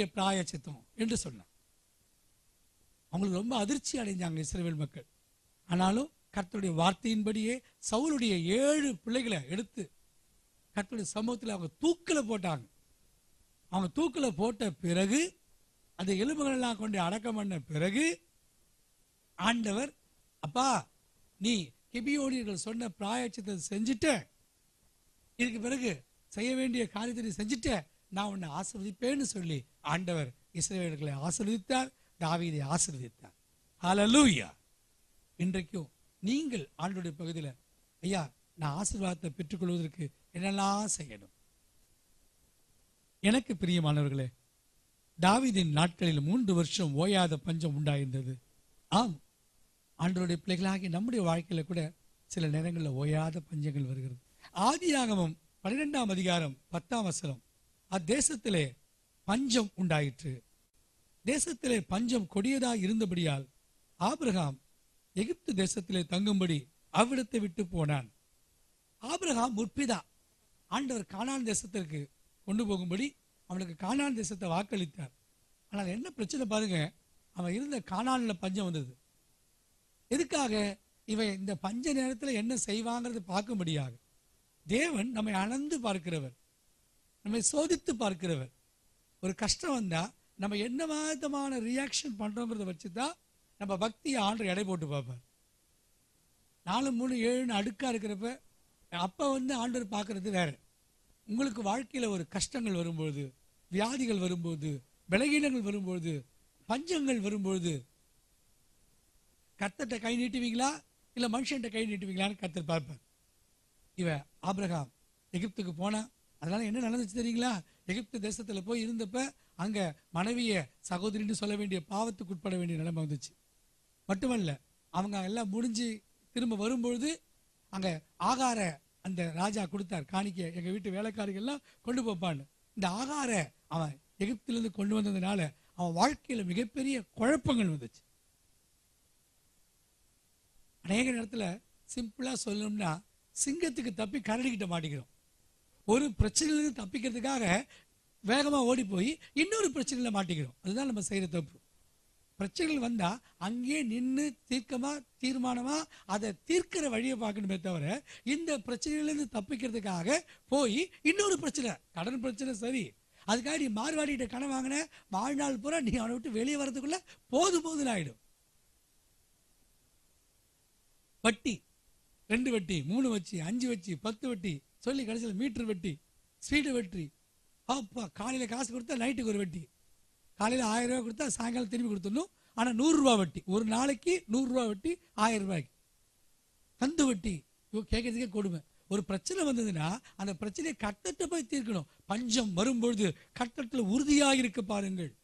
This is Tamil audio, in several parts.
வேண்டிய பிராயச்சித்தம் என்று சொன்னார் அவங்களுக்கு ரொம்ப அதிர்ச்சி அடைஞ்சாங்க இஸ்ரவேல் மக்கள் ஆனாலும் கர்த்தருடைய வார்த்தையின்படியே சவுலுடைய ஏழு பிள்ளைகளை எடுத்து கர்த்தருடைய சமூகத்தில் அவங்க தூக்கில் போட்டாங்க அவங்க தூக்கில் போட்ட பிறகு அந்த எலும்புகள் எல்லாம் கொண்டு அடக்கம் பண்ண பிறகு ஆண்டவர் அப்பா நீ கிபியோடியர்கள் சொன்ன பிராயச்சத்தை செஞ்சுட்ட இதுக்கு பிறகு செய்ய வேண்டிய காரியத்தை நீ செஞ்சுட்ட நான் உன்னை ஆசீர்வதிப்பேன்னு சொல்லி ஆண்டவர் இஸ்ரவேலர்களை ஆசீர்வதித்தார் தாவீதை ஆசீர்வதித்தார் ஹalleluya இன்றைக்கும் நீங்கள் ஆண்டுடைய பகுதியில் ஐயா நான் ஆசீர்வாதத்தை பெற்றுக்கொள்வதற்கு என்னெல்லாம் செய்யணும் எனக்கு பிரியமானவர்களே தாவீதின் நாட்களில் மூன்று வருஷம் ஓயாத பஞ்சம் உண்டாயிருந்தது ஆம் ஆண்டவருடைய பிள்ளைகளாகி நம்முடைய வாழ்க்கையில கூட சில நேரங்களில் ஓயாத பஞ்சங்கள் வருகிறது ஆதியாகமம் பன்னிரெண்டாம் அதிகாரம் பத்தாம் வசனம் அத்தேசத்திலே பஞ்சம் உண்டாயிற்று தேசத்திலே பஞ்சம் கொடியதாய் இருந்தபடியால் ஆபிரகாம் எகிப்து தேசத்திலே தங்கும்படி அவ்விடத்தை விட்டு போனான் ஆபிரகாம் முற்பிதா ஆண்டவர் கானான் தேசத்திற்கு கொண்டு போகும்படி அவனுக்கு கானான் தேசத்தை வாக்களித்தார் ஆனால் என்ன பிரச்சனை பாருங்க அவன் இருந்த கானான்ல பஞ்சம் வந்தது எதுக்காக இவன் இந்த பஞ்ச நேரத்தில் என்ன செய்வாங்கிறது பார்க்கும்படியாக தேவன் நம்மை அளந்து பார்க்கிறவர் நம்மை சோதித்து பார்க்கிறவர் ஒரு கஷ்டம் வந்தா நம்ம என்ன விதமான ரியாக்ஷன் பண்றோங்கிறத வச்சு தான் நம்ம பக்தியை ஆண்டு எடை போட்டு பார்ப்பார் நாலு மூணு ஏழுன்னு அடுக்கா இருக்கிறப்ப அப்ப வந்து ஆண்டவர் பார்க்கறது வேற உங்களுக்கு வாழ்க்கையில ஒரு கஷ்டங்கள் வரும்போது வியாதிகள் வரும்போது பலகீனங்கள் வரும்போது பஞ்சங்கள் வரும்போது கர்த்தர்ட்ட கை நீட்டுவீங்களா இல்ல மனுஷன்ட்ட கை நீட்டுவீங்களான்னு கர்த்தர் பார்ப்பார் இவ ஆபிரகாம் எகிப்துக்கு போனா அதனால என்ன நடந்துச்சு தெரியுங்களா எகிப்து தேசத்துல போய் இருந்தப்ப அங்க மனைவிய சகோதரின்னு சொல்ல வேண்டிய பாவத்துக்கு உட்பட வேண்டிய நிலைமை வந்துச்சு மட்டுமல்ல அவங்க எல்லாம் முடிஞ்சு திரும்ப வரும்பொழுது அங்க ஆகார அந்த ராஜா கொடுத்தார் காணிக்க எங்க வீட்டு வேலைக்காரிகள் எல்லாம் கொண்டு போப்பான்னு இந்த ஆகார அவன் எகிப்திலிருந்து கொண்டு வந்ததுனால அவன் வாழ்க்கையில மிகப்பெரிய குழப்பங்கள் வந்துச்சு அநேக நேரத்துல சிம்பிளா சொல்லணும்னா சிங்கத்துக்கு தப்பி கரடிக்கிட்ட மாட்டிக்கிறோம் ஒரு பிரச்சனையிலிருந்து தப்பிக்கிறதுக்காக வேகமா ஓடி போய் இன்னொரு பிரச்சனையில மாட்டிக்கிறோம் அதுதான் நம்ம செய்யற தப்பு பிரச்சனைகள் வந்தா அங்கேயே நின்று தீர்க்கமா தீர்மானமா அதை தீர்க்கிற வழியை பார்க்கணுமே தவிர இந்த பிரச்சனையிலிருந்து தப்பிக்கிறதுக்காக போய் இன்னொரு பிரச்சனை கடன் பிரச்சனை சரி அதுக்காக நீ மார்வாடிகிட்ட கடன் வாங்கின வாழ்நாள் பூரா நீ அவனை விட்டு வெளியே வர்றதுக்குள்ள போது போதுன்னு ஆயிடும் வட்டி ரெண்டு வட்டி மூணு வச்சு அஞ்சு வச்சு பத்து வட்டி சொல்லி கடைசியில் மீட்டர் வட்டி ஸ்பீடு வட்டி அப்பா காலையில காசு கொடுத்தா நைட்டுக்கு ஒரு வட்டி காலையில ஆயிரம் ரூபாய் கொடுத்தா சாயங்காலம் திரும்பி கொடுத்துடணும் ஆனா நூறு ரூபாய் வட்டி ஒரு நாளைக்கு நூறு ரூபாய் வட்டி ஆயிரம் ரூபாய்க்கு கந்து வட்டி இவ கேட்கறதுக்கே கொடுமை ஒரு பிரச்சனை வந்ததுன்னா அந்த பிரச்சனையை கட்டத்தை போய் தீர்க்கணும் பஞ்சம் வரும்பொழுது கட்டத்தில் உறுதியாக இருக்க பாருங்கள்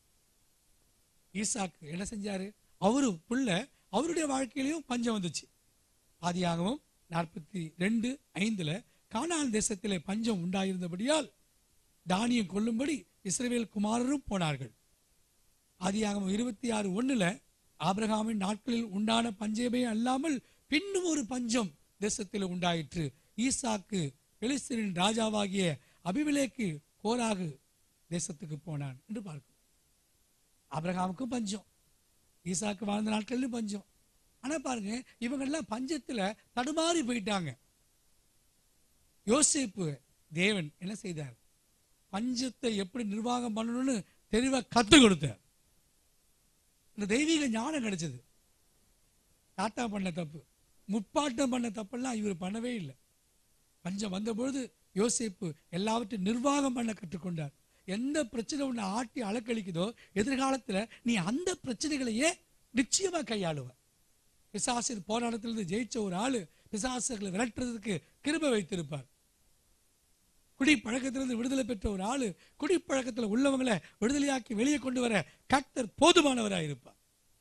ஈசாக்கு என்ன செஞ்சாரு அவரு புள்ள அவருடைய வாழ்க்கையிலையும் பஞ்சம் வந்துச்சு ஆதியாகமம் நாற்பத்தி ரெண்டு ஐந்துல கானான் தேசத்திலே பஞ்சம் உண்டாயிருந்தபடியால் தானியம் கொள்ளும்படி இஸ்ரவேல் குமாரரும் போனார்கள் ஆதியாகமம் இருபத்தி ஆறு ஒண்ணுல ஆபிரகாமின் நாட்களில் உண்டான பஞ்சமே அல்லாமல் பின்னும் ஒரு பஞ்சம் தேசத்தில் உண்டாயிற்று ஈசாக்கு பெலிஸ்தரின் ராஜாவாகிய அபிவிலேக்கு கோராகு தேசத்துக்கு போனான் என்று பார்க்கும் ஆபிரகாமுக்கும் பஞ்சம் ஈசாக்கு வாழ்ந்த நாட்களிலும் பஞ்சம் ஆனா பாருங்க இவங்கெல்லாம் பஞ்சத்துல தடுமாறி போயிட்டாங்க யோசிப்பு தேவன் என்ன செய்தார் பஞ்சத்தை எப்படி நிர்வாகம் பண்ணணும்னு தெளிவா கத்து கொடுத்தார் இந்த தெய்வீக ஞானம் கிடைச்சது தாத்தா பண்ண தப்பு முப்பாட்டம் பண்ண தப்பெல்லாம் இவர் பண்ணவே இல்லை பஞ்சம் வந்தபொழுது யோசிப்பு எல்லாவற்றையும் நிர்வாகம் பண்ண கற்றுக்கொண்டார் எந்த பிரச்சனை உன்னை ஆட்டி அலக்களிக்குதோ எதிர்காலத்துல நீ அந்த பிரச்சனைகளையே நிச்சயமா கையாளுவ பிசாசின் போராட்டத்திலிருந்து ஜெயிச்ச ஒரு ஆளு பிசாசுகளை விரட்டுறதுக்கு கிருபை வைத்திருப்பார் குடி பழக்கத்திலிருந்து விடுதலை பெற்ற ஒரு ஆளு குடி பழக்கத்துல உள்ளவங்களை விடுதலையாக்கி வெளியே கொண்டு வர கர்த்தர் போதுமானவராக இருப்பார்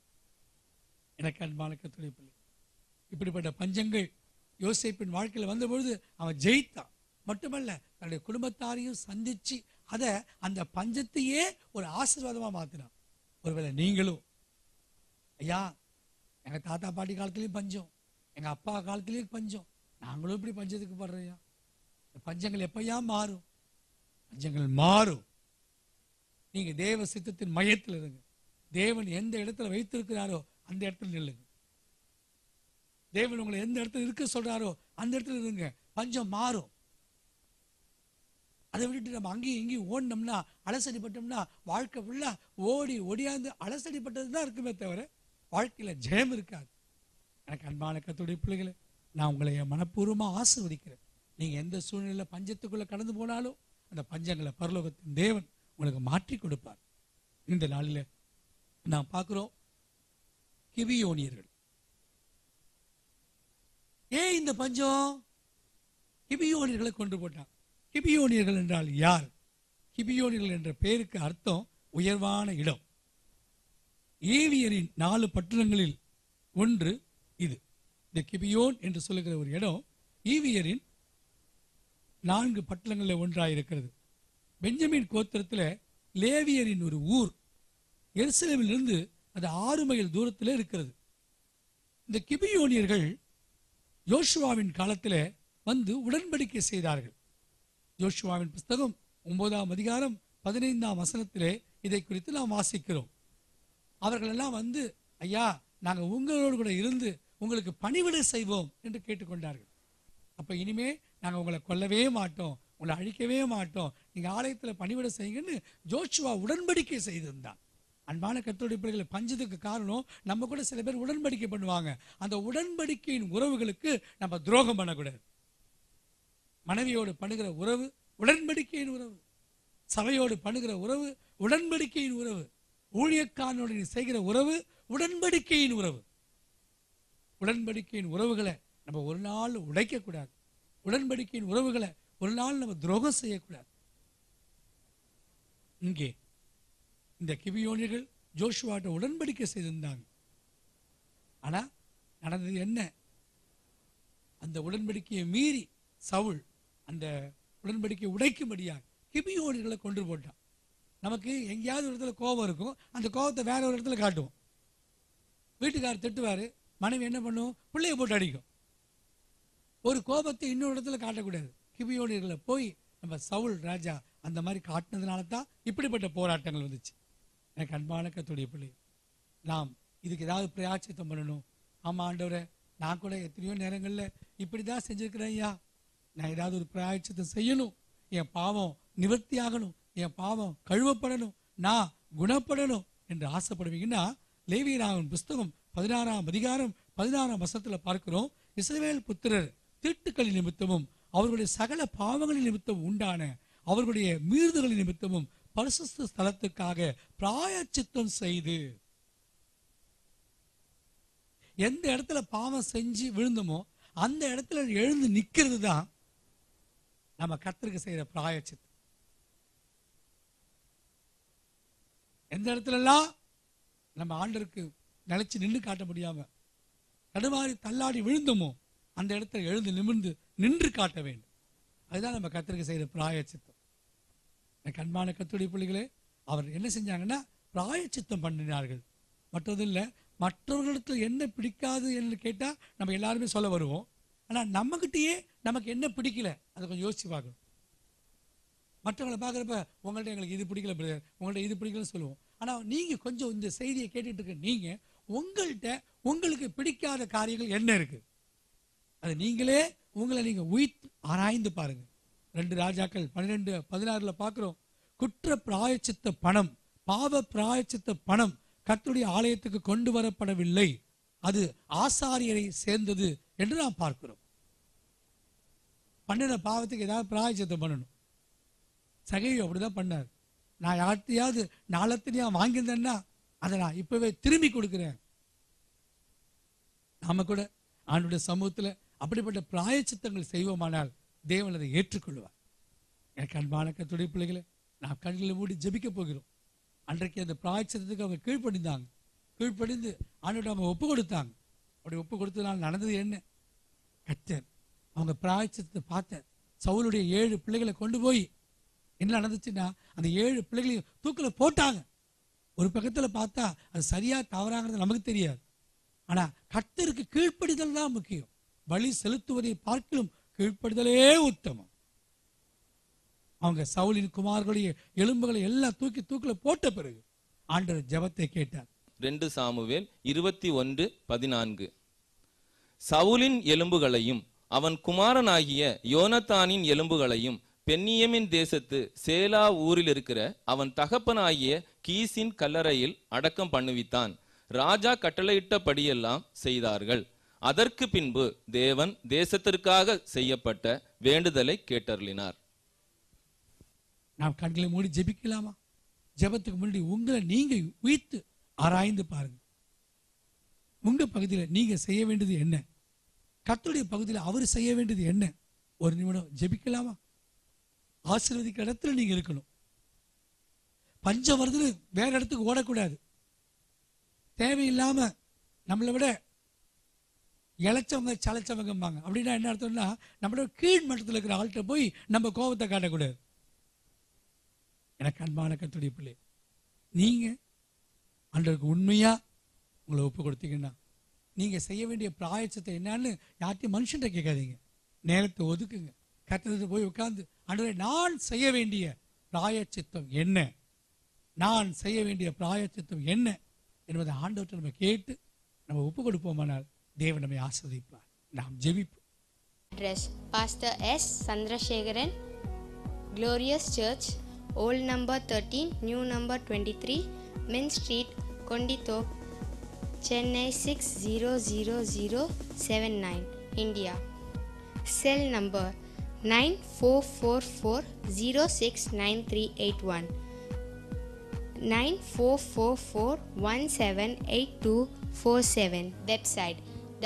எனக்கு அன்பான கத்துடைய பிள்ளை இப்படிப்பட்ட பஞ்சங்கள் யோசேப்பின் வாழ்க்கையில வந்தபொழுது அவன் ஜெயித்தான் மட்டுமல்ல தன்னுடைய குடும்பத்தாரையும் சந்திச்சு அதை அந்த பஞ்சத்தையே ஒரு ஆசீர்வாதமா மாத்தினான் ஒருவேளை நீங்களும் ஐயா எங்க தாத்தா பாட்டி காலத்துலயும் பஞ்சம் எங்க அப்பா காலத்துலயும் பஞ்சம் நாங்களும் இப்படி பஞ்சத்துக்கு படுறோம் இந்த பஞ்சங்கள் எப்பயா மாறும் பஞ்சங்கள் மாறும் நீங்க தேவ சித்தத்தின் மையத்தில் இருங்க தேவன் எந்த இடத்துல வைத்திருக்கிறாரோ அந்த இடத்துல நில்லுங்க தேவன் உங்களை எந்த இடத்துல இருக்க சொல்றாரோ அந்த இடத்துல இருங்க பஞ்சம் மாறும் அதை விட்டுட்டு நம்ம அங்கேயும் இங்கேயும் ஓடினோம்னா அலசடிப்பட்டோம்னா வாழ்க்கை ஃபுல்லா ஓடி ஒடியாந்து அலசடிப்பட்டது தான் இருக்குமே தவிர வாழ்க்கையில ஜெயம் இருக்காது எனக்கு அன்பான கத்துடைய பிள்ளைகளை நான் உங்களை என் மனப்பூர்வமா ஆசீர்வதிக்கிறேன் நீங்க எந்த சூழ்நிலையில பஞ்சத்துக்குள்ள கடந்து போனாலும் அந்த பஞ்சங்களை பரலோகத்தின் தேவன் உங்களுக்கு மாற்றி கொடுப்பார் இந்த நாளில் நான் பார்க்கிறோம் கிபியோனியர்கள் ஏன் இந்த பஞ்சம் கிபியோனியர்களை கொண்டு போட்டான் கிபியோனியர்கள் என்றால் யார் கிபியோனியர்கள் என்ற பெயருக்கு அர்த்தம் உயர்வான இடம் ஏவியரின் நாலு பட்டணங்களில் ஒன்று இது இந்த கிபியோன் என்று சொல்லுகிற ஒரு இடம் ஈவியரின் நான்கு பட்டணங்களில் ஒன்றாயிருக்கிறது பெஞ்சமின் கோத்திரத்தில் லேவியரின் ஒரு ஊர் எருசலேமிலிருந்து அது ஆறு மைல் தூரத்தில் இருக்கிறது இந்த கிபியோனியர்கள் யோசுவாவின் காலத்தில் வந்து உடன்படிக்கை செய்தார்கள் யோசுவாவின் புஸ்தகம் ஒன்பதாம் அதிகாரம் பதினைந்தாம் வசனத்திலே இதை குறித்து நாம் வாசிக்கிறோம் அவர்கள் எல்லாம் வந்து ஐயா நாங்க உங்களோடு கூட இருந்து உங்களுக்கு பணிவிடை செய்வோம் என்று கேட்டுக்கொண்டார்கள் அப்ப இனிமே நாங்க உங்களை கொல்லவே மாட்டோம் உங்களை அழிக்கவே மாட்டோம் நீங்க ஆலயத்துல பணிவிடை செய்யுங்கன்னு ஜோஷுவா உடன்படிக்கை செய்திருந்தான் அன்பான கத்தோடைய பிள்ளைகளை பஞ்சத்துக்கு காரணம் நம்ம கூட சில பேர் உடன்படிக்கை பண்ணுவாங்க அந்த உடன்படிக்கையின் உறவுகளுக்கு நம்ம துரோகம் பண்ணக்கூடாது மனைவியோடு பண்ணுகிற உறவு உடன்படிக்கையின் உறவு சபையோடு பண்ணுகிற உறவு உடன்படிக்கையின் உறவு ஊழியக்காரனோடு நீ செய்கிற உறவு உடன்படிக்கையின் உறவு உடன்படிக்கையின் உறவுகளை நம்ம ஒரு நாள் உடைக்க கூடாது உடன்படிக்கையின் உறவுகளை ஒரு நாள் நம்ம துரோகம் செய்யக்கூடாது இங்கே இந்த கிபியோனியர்கள் ஜோஷுவாட்ட உடன்படிக்கை செய்திருந்தாங்க ஆனா நடந்தது என்ன அந்த உடன்படிக்கையை மீறி சவுல் அந்த உடன்படிக்கையை உடைக்கும்படியாக கிபியோனியர்களை கொண்டு போட்டான் நமக்கு எங்கேயாவது ஒரு இடத்துல கோபம் இருக்கும் அந்த கோபத்தை வேற ஒரு இடத்துல காட்டுவோம் வீட்டுக்காரர் திட்டுவாரு மனைவி என்ன பண்ணும் பிள்ளைய போட்டு அடிக்கும் ஒரு கோபத்தை இன்னொரு இடத்துல காட்டக்கூடாது கிபியோனியர்களை போய் நம்ம சவுல் ராஜா அந்த மாதிரி காட்டினதுனால தான் இப்படிப்பட்ட போராட்டங்கள் வந்துச்சு எனக்கு அன்பான கத்துடைய பிள்ளை நாம் இதுக்கு ஏதாவது பிரயாச்சித்தம் பண்ணணும் ஆமா ஆண்டவரே நான் கூட எத்தனையோ நேரங்களில் இப்படி தான் செஞ்சிருக்கிறேன் ஐயா நான் ஏதாவது ஒரு பிராயச்சித்தம் செய்யணும் என் பாவம் நிவர்த்தி ஆகணும் என் பாவம் கழுவப்படணும் நான் குணப்படணும் என்று ஆசைப்படுவீங்கன்னா லேவியராவின் புஸ்தகம் பதினாறாம் அதிகாரம் பதினாறாம் வசத்துல பார்க்கிறோம் இஸ்ரவேல் புத்திரர் தீட்டுக்களின் நிமித்தமும் அவர்களுடைய சகல பாவங்களின் நிமித்தம் உண்டான அவர்களுடைய மீறுதல்களின் நிமித்தமும் பரிசுத்த ஸ்தலத்துக்காக பிராயச்சித்தம் செய்து எந்த இடத்துல பாவம் செஞ்சு விழுந்தோமோ அந்த இடத்துல எழுந்து நிக்கிறது தான் நம்ம கர்த்தருக்கு செய்யற பிராயச்சித்தம் எந்த இடத்துலலாம் நம்ம ஆண்டருக்கு நிலைச்சு நின்று காட்ட முடியாம தடுமாறி தள்ளாடி விழுந்தோமோ அந்த இடத்துல எழுந்து நிமிர்ந்து நின்று காட்ட வேண்டும் அதுதான் நம்ம கர்த்தருக்கு செய்யற பிராயச்சித்தம் எனக்கு அன்பான கத்துடைய பிள்ளைகளே அவர் என்ன செஞ்சாங்கன்னா பிராயச்சித்தம் பண்ணினார்கள் மற்றது இல்லை மற்றவர்களிடத்தில் என்ன பிடிக்காது என்று கேட்டா நம்ம எல்லாருமே சொல்ல வருவோம் ஆனா நம்மகிட்டயே நமக்கு என்ன பிடிக்கல அதை கொஞ்சம் யோசிச்சு பார்க்கணும் மற்றவங்களை பார்க்குறப்ப உங்கள்ட்ட எங்களுக்கு இது பிடிக்கல பிரதர் உங்கள்ட்ட இது பிடிக்கலன்னு சொல்லுவோம் ஆனா நீங்க கொஞ்சம் இந்த செய்தியை கேட்டுட்டு இருக்க நீங்க உங்கள்கிட்ட உங்களுக்கு பிடிக்காத காரியங்கள் என்ன இருக்கு அது நீங்களே உங்களை நீங்க உயிர் ஆராய்ந்து பாருங்க ரெண்டு ராஜாக்கள் பன்னிரெண்டு பதினாறுல பார்க்கிறோம் குற்ற பிராயச்சித்த பணம் பாவ பிராயச்சித்த பணம் கர்த்தருடைய ஆலயத்துக்கு கொண்டு வரப்படவில்லை அது ஆசாரியரை சேர்ந்தது என்று நாம் பார்க்கிறோம் பண்ணின பாவத்துக்கு ஏதாவது பிராயச்சித்தம் பண்ணணும் சகையோ அப்படிதான் பண்ணார் நான் யார்கிட்டயாவது நாளத்தினையா வாங்கியிருந்தேன்னா அதை நான் இப்பவே திரும்பி கொடுக்கிறேன் நாம கூட ஆண்டுடைய சமூகத்துல அப்படிப்பட்ட பிராயச்சித்தங்கள் செய்வோமானால் தேவன் அதை ஏற்றுக்கொள்வார் எனக்கு அன்பான கத்துடைய பிள்ளைகளை நான் கண்களை மூடி ஜெபிக்க போகிறோம் அன்றைக்கு அந்த பிராயச்சித்தத்துக்கு அவங்க கீழ்ப்படிந்தாங்க கீழ்ப்படிந்து ஆண்டோட அவங்க ஒப்பு கொடுத்தாங்க அப்படி ஒப்பு கொடுத்ததுனால நடந்தது என்ன கத்தர் அவங்க பிராயச்சித்தத்தை பார்த்த சவுளுடைய ஏழு பிள்ளைகளை கொண்டு போய் என்ன நடந்துச்சுன்னா அந்த ஏழு பிள்ளைகளையும் தூக்கில போட்டாங்க ஒரு பக்கத்துல பார்த்தா அது சரியா தவறாங்கிறது நமக்கு தெரியாது ஆனா கர்த்தருக்கு கீழ்ப்படிதல் தான் முக்கியம் பலி செலுத்துவதை பார்க்கிலும் கீழ்ப்படிதலே உத்தமம் அவங்க சவுலின் குமார்களுடைய எலும்புகளை எல்லாம் தூக்கி தூக்கில போட்ட பிறகு ஆண்டவர் ஜெபத்தை கேட்டார் ரெண்டு சாமுவேல் இருபத்தி ஒன்று பதினான்கு சவுலின் எலும்புகளையும் அவன் குமாரனாகிய யோனத்தானின் எலும்புகளையும் பென்னியமின் தேசத்து சேலா ஊரில் இருக்கிற அவன் தகப்பனாகிய கீசின் கல்லறையில் அடக்கம் பண்ணுவித்தான் ராஜா கட்டளையிட்டபடியெல்லாம் செய்தார்கள் அதற்கு பின்பு தேவன் தேசத்திற்காக செய்யப்பட்ட வேண்டுதலை கேட்டருளினார் நாம் கண்களை மூடி ஜெபிக்கலாமா ஜெபத்துக்கு முன்னாடி உங்களை நீங்க உயிர்த்து ஆராய்ந்து பாருங்க உங்க பகுதியில் நீங்க செய்ய வேண்டியது என்ன கர்த்தருடைய பகுதியில் அவர் செய்ய வேண்டியது என்ன ஒரு நிமிடம் ஜெபிக்கலாமா ஆசீர்வதிக்கிற இடத்துல நீங்க இருக்கணும் பஞ்சம் வருதுன்னு வேற இடத்துக்கு ஓடக்கூடாது தேவையில்லாம நம்மளை விட இளைச்சவங்க சளைச்சவங்கம்பாங்க அப்படின்னா என்ன அர்த்தம்னா நம்மளோட கீழ் மட்டத்தில் இருக்கிற ஆள்கிட்ட போய் நம்ம கோபத்தை காட்டக்கூடாது எனக்கு அன்பான கத்துடைய பிள்ளை நீங்க அன்றருக்கு உண்மையா உங்களை ஒப்பு கொடுத்தீங்கன்னா நீங்க செய்ய வேண்டிய பிராயச்சத்தை என்னன்னு யார்ட்டையும் மனுஷன்ட்ட கேட்காதீங்க நேரத்தை ஒதுக்குங்க கத்தத்தை போய் உட்கார்ந்து அன்றரை நான் செய்ய வேண்டிய பிராயச்சித்தம் என்ன நான் செய்ய வேண்டிய பிராயச்சித்தம் என்ன என்பதை ஆண்டவர்கிட்ட நம்ம கேட்டு நம்ம ஒப்பு கொடுப்போமானால் தேவன் நம்மை ஆஸ்வதிப்பார் நாம் ஜெபிப்போம் Address Pastor S. Sandrasekharan, Glorious Church, Old Number 13, New Number 23, Min Street, Kondithok, Chennai 600079, India. Cell number 9444069381. 9444178247 website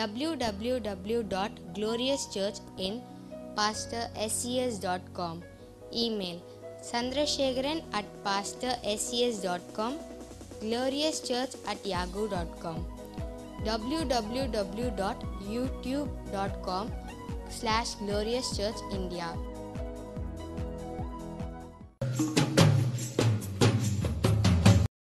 www.gloriouschurchinpastorses.com email sandrasekharan at pastorses.com gloriouschurch at yahoo.com www.youtube.com slash glorious church india